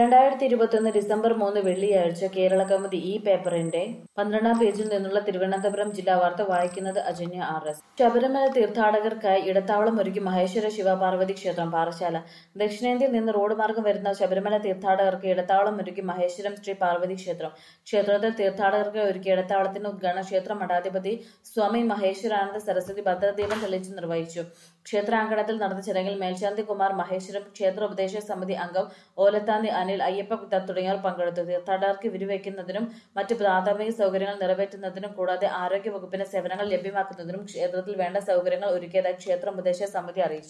രണ്ടായിരത്തി ഇരുപത്തൊന്ന് ഡിസംബർ മൂന്ന് വെള്ളിയാഴ്ച കേരള കൗമുദി ഈ പേപ്പറിന്റെ പന്ത്രണ്ടാം പേജിൽ നിന്നുള്ള തിരുവനന്തപുരം ജില്ലാ വാർത്ത വായിക്കുന്നത് അജന്യ ആർ എസ് ശബരിമല തീർത്ഥാടകർക്കായി ഇടത്താവളം ഒരുക്കി മഹേശ്വര ശിവപാർവതി ക്ഷേത്രം പാറശാല ദക്ഷിണേന്ത്യയിൽ നിന്ന് റോഡ് മാർഗം വരുന്ന ശബരിമല തീർത്ഥാടകർക്ക് ഇടത്താവളം ഒരുക്കി മഹേശ്വരം ശ്രീ പാർവതി ക്ഷേത്രം ക്ഷേത്രത്തിൽ തീർത്ഥാടകർക്ക് ഒരുക്കിയ ഇടത്താവളത്തിന് ഉദ്ഘാടനം ക്ഷേത്ര മഠാധിപതി സ്വാമി മഹേശ്വരാനന്ദ സരസ്വതി ഭദ്രദീപം തെളിയിച്ച് നിർവഹിച്ചു ക്ഷേത്രാങ്കണത്തിൽ നടന്ന ചടങ്ങിൽ മേൽശാന്തി കുമാർ മഹേശ്വരം ക്ഷേത്ര ഉപദേശ സമിതി അംഗം ഓലത്താന്തി അനിൽ അയ്യപ്പ ഭക്തർ തുടങ്ങിയവർ പങ്കെടുത്തു തീർത്ഥാടകർക്ക് വിരിവയ്ക്കുന്നതിനും മറ്റ് പ്രാഥമിക സൗകര്യങ്ങൾ നിറവേറ്റുന്നതിനും കൂടാതെ ആരോഗ്യ വകുപ്പിന്റെ സേവനങ്ങൾ ലഭ്യമാക്കുന്നതിനും ക്ഷേത്രത്തിൽ വേണ്ട സൗകര്യങ്ങൾ ഒരുക്കിയതായി ക്ഷേത്ര ഉപദേശ സമിതി അറിയിച്ചു